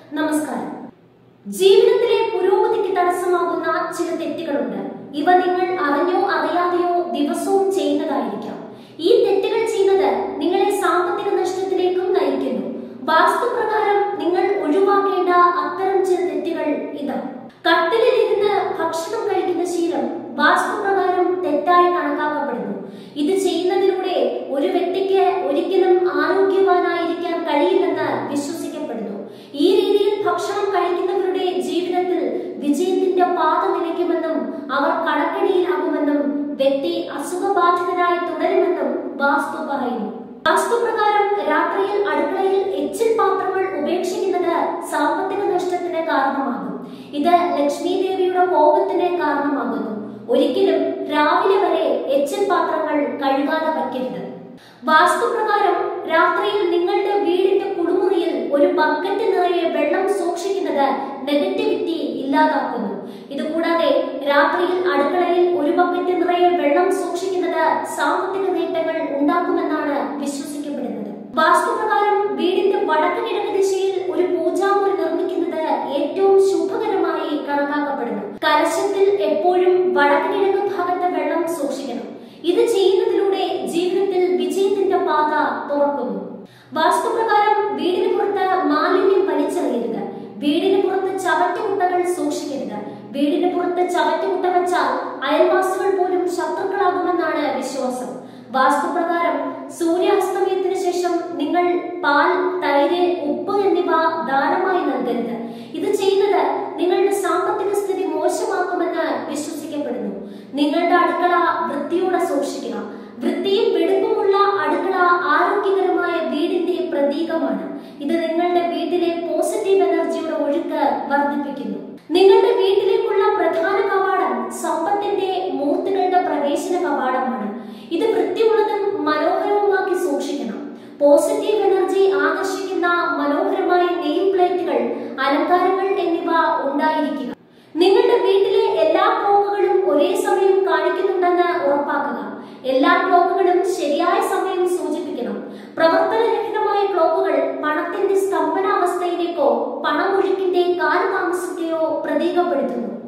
നമസ്കാരം ജീവിതത്തിലെ പുരോഗതിക്ക് തടസ്സമാകുന്ന ചില തെറ്റുകളുണ്ട് ഇവ നിങ്ങൾ അറിഞ്ഞോ അറിയാതെയോ ദിവസവും ചെയ്യുന്നതായിരിക്കാം ഈ തെറ്റുകൾ ചെയ്യുന്നത് നിങ്ങളെ സാമ്പത്തിക നഷ്ടത്തിലേക്കും നയിക്കുന്നു വാസ്തുപ്രകാരം നിങ്ങൾ ഒഴിവാക്കേണ്ട അത്തരം ചില തെറ്റുകൾ ഇതാ കട്ടിലിരുന്ന് ഭക്ഷണം കഴിക്കുന്ന ശീലം വാസ്തുപ്രകാരം തെറ്റായി കണക്കാക്കപ്പെടുന്നു ഇത് ചെയ്യുന്നതിലൂടെ ഒരു വ്യക്തിക്ക് ഒരിക്കലും ആരോഗ്യവാനായിരിക്കാൻ കഴിയില്ലെന്ന് വിശ്വസിക്കപ്പെടുന്നു ഈ രീതിയിൽ ഭക്ഷണം കഴിക്കുന്നവരുടെ ജീവിതത്തിൽ വിജയത്തിന്റെ പാത നിലയ്ക്കുമെന്നും അവർ കടക്കണിയിലാകുമെന്നും വ്യക്തി അസുഖബാധിതനായി തുടരുമെന്നും വാസ്തു പറയുന്നു വാസ്തുപ്രകാരം രാത്രിയിൽ അടുക്കളയിൽ എച്ചിൽ പാത്രങ്ങൾ ഉപേക്ഷിക്കുന്നത് സാമ്പത്തിക നഷ്ടത്തിന് കാരണമാകും ഇത് ലക്ഷ്മി ദേവിയുടെ കോപത്തിന് കാരണമാകുന്നു ഒരിക്കലും രാവിലെ വരെ എച്ചിൽ പാത്രങ്ങൾ കഴുകാതെ വയ്ക്കരുത് വാസ്തുപ്രകാരം രാത്രിയിൽ നിങ്ങളുടെ വീടിന്റെ കുളിമുറിയിൽ ഒരു ബക്കറ്റ് നിറയെ വെള്ളം സൂക്ഷിക്കുന്നത് നെഗറ്റിവിറ്റി ഇല്ലാതാക്കുന്നു ഇതുകൂടാതെ രാത്രിയിൽ അടുക്കളയിൽ ഒരു ബക്കറ്റ് നിറയെ വെള്ളം സൂക്ഷിക്കുന്നത് സാമ്പത്തിക നേട്ടങ്ങൾ ഉണ്ടാക്കുമെന്നാണ് വിശ്വസിക്കപ്പെടുന്നത് വാസ്തുപ്രകാരം വീടിന്റെ വടക്ക് കിഴക്ക് ദിശയിൽ ഒരു പൂജാമുറി നിർമ്മിക്കുന്നത് ഏറ്റവും ശുഭകരമായി കണക്കാക്കപ്പെടുന്നു കലശത്തിൽ എപ്പോഴും വടക്ക് കിഴക്ക് ഭാഗത്തെ വെള്ളം സൂക്ഷിക്കണം ഇത് ചെയ്യുന്നതിലൂടെ ജീവിതത്തിൽ വിജയത്തിന്റെ പാത തുറക്കുന്നു വാസ്തുപ്രകാരം വീടിന് പുറത്ത് മാലിന്യം വലിച്ചെറിയരുത് വീടിന് പുറത്ത് ചവറ്റുകുട്ടകൾ സൂക്ഷിക്കരുത് വീടിന് പുറത്ത് ചവറ്റുകുട്ട വെച്ചാൽ അയൽവാസികൾ പോലും ശത്രുക്കളാകുമെന്നാണ് വിശ്വാസം വാസ്തുപ്രകാരം സൂര്യാസ്തമയത്തിന് ശേഷം നിങ്ങൾ പാൽ തൈര് ഉപ്പ് എന്നിവ ദാനമായി നൽകരുത് ഇത് ചെയ്യുന്നത് നിങ്ങളുടെ സാമ്പത്തിക സ്ഥിതി മോശമാക്കുമെന്ന് വിശ്വസിക്കപ്പെടുന്നു നിങ്ങളുടെ അടുക്കള വൃത്തിയോടെ സൂക്ഷിക്കുക വൃത്തിയും വെടുപ്പുമുള്ള അടുക്കള ആരോഗ്യകരമായ വീടിന്റെ പ്രതീകമാണ് ഇത് നിങ്ങളുടെ വീട്ടിലെ പോസിറ്റീവ് എനർജിയുടെ ഒഴുക്ക് വർദ്ധിപ്പിക്കുന്നു നിങ്ങളുടെ വീട്ടിലേക്കുള്ള പ്രധാന കവാടം സമ്പത്തിന്റെ മൂർത്തികളുടെ പ്രവേശന കവാടമാണ് ഇത് വൃത്തിയുള്ളതും മനോഹരവുമാക്കി സൂക്ഷിക്കണം പോസിറ്റീവ് എനർജി ആകർഷിക്കുന്ന മനോഹരമായ നെയിം പ്ലേറ്റുകൾ അലങ്കാരങ്ങൾ എന്നിവ ഉണ്ടായിരിക്കുക നിങ്ങളുടെ വീട്ടിലെ എല്ലാ ക്ലോക്കുകളും ഒരേ സമയം കാണിക്കുന്നുണ്ടെന്ന് ഉറപ്പാക്കുക എല്ലാ ക്ലോക്കുകളും ശരിയായ സമയം സൂചിപ്പിക്കണം പ്രവർത്തനരഹിതമായ ക്ലോക്കുകൾ പണത്തിന്റെ സ്തംഭനാവസ്ഥയിലേക്കോ പണമൊഴുക്കിന്റെ കാലതാമസത്തെയോ പ്രതീകപ്പെടുത്തുന്നു